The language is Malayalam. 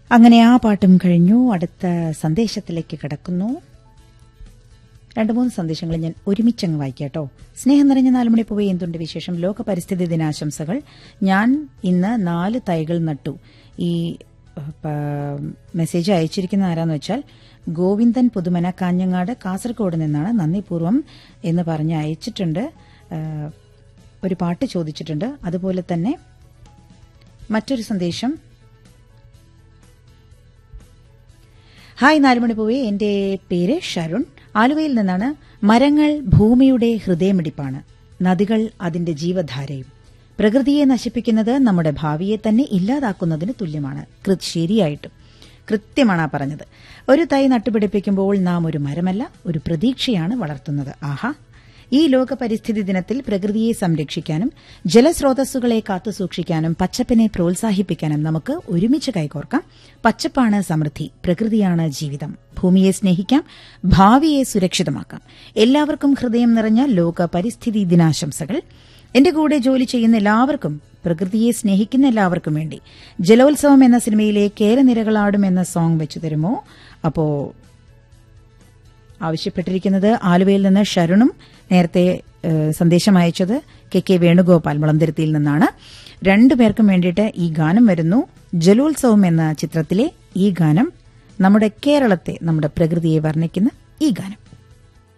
അങ്ങനെ ആ പാട്ടും കഴിഞ്ഞു അടുത്ത സന്ദേശത്തിലേക്ക് കിടക്കുന്നു രണ്ട് മൂന്ന് സന്ദേശങ്ങൾ ഞാൻ ഒരുമിച്ചങ്ങ് വായിക്കാട്ടോ സ്നേഹം നിറഞ്ഞ നാലുമണി പോയി എന്തുണ്ട് വിശേഷം ലോക പരിസ്ഥിതി ദിനാശംസകൾ ഞാൻ ഇന്ന് നാല് തൈകൾ നട്ടു ഈ ഏഹ്, പ- മെസ്സേജ് അയച്ചിരിക്കുന്ന ആരാന്ന് വെച്ചാൽ ഗോവിന്ദൻ പുതുമന കാഞ്ഞങ്ങാട് കാസർഗോഡ് നിന്നാണ് നന്ദിപൂർവ്വം എന്ന് പറഞ്ഞ് അയച്ചിട്ടുണ്ട് ഏഹ്, ഒരു പാട്ട് ചോദിച്ചിട്ടുണ്ട് അതുപോലെ തന്നെ മറ്റൊരു സന്ദേശം ഹായ് നാലുമണി പോവേ എന്റെ പേര് ഷരുൺ ആലുവയിൽ നിന്നാണ് മരങ്ങൾ ഭൂമിയുടെ ഹൃദയമിടിപ്പാണ് നദികൾ അതിന്റെ ജീവധാരയും പ്രകൃതിയെ നശിപ്പിക്കുന്നത് നമ്മുടെ ഭാവിയെ തന്നെ ഇല്ലാതാക്കുന്നതിന് തുല്യമാണ് കൃ- ശരിയായിട്ടും കൃത്യമാണ് ആ പറഞ്ഞത് ഒരു തൈ നട്ടുപിടിപ്പിക്കുമ്പോൾ നാം ഒരു മരമല്ല ഒരു പ്രതീക്ഷയാണ് വളർത്തുന്നത് ആഹാ ഈ ലോക പരിസ്ഥിതി ദിനത്തിൽ പ്രകൃതിയെ സംരക്ഷിക്കാനും ജലസ്രോതസ്സുകളെ കാത്തുസൂക്ഷിക്കാനും പച്ചപ്പിനെ പ്രോത്സാഹിപ്പിക്കാനും നമുക്ക് ഒരുമിച്ച് കൈകോർക്കാം പച്ചപ്പാണ് സമൃദ്ധി പ്രകൃതിയാണ് ജീവിതം ഭൂമിയെ സ്നേഹിക്കാം ഭാവിയെ സുരക്ഷിതമാക്കാം എല്ലാവർക്കും ഹൃദയം നിറഞ്ഞ ലോക പരിസ്ഥിതി ദിനാശംസകൾ എന്റെ കൂടെ ജോലി ചെയ്യുന്ന എല്ലാവർക്കും പ്രകൃതിയെ സ്നേഹിക്കുന്ന എല്ലാവർക്കും വേണ്ടി ജലോത്സവം എന്ന സിനിമയിലെ കേരനിരകളാടും എന്ന സോങ് വെച്ചു തരുമോ അപ്പോ ആവശ്യപ്പെട്ടിരിക്കുന്നത് ആലുവയിൽ നിന്ന് ഷരുണും നേരത്തെ ഏഹ്, സന്ദേശം അയച്ചത് കെ കെ വേണുഗോപാൽ മുളന്തിരുത്തിയിൽ നിന്നാണ് രണ്ടുപേർക്കും വേണ്ടിയിട്ട് ഈ ഗാനം വരുന്നു ജലോത്സവം എന്ന ചിത്രത്തിലെ ഈ ഗാനം നമ്മുടെ കേരളത്തെ നമ്മുടെ പ്രകൃതിയെ വർണ്ണിക്കുന്ന ഈ ഗാനം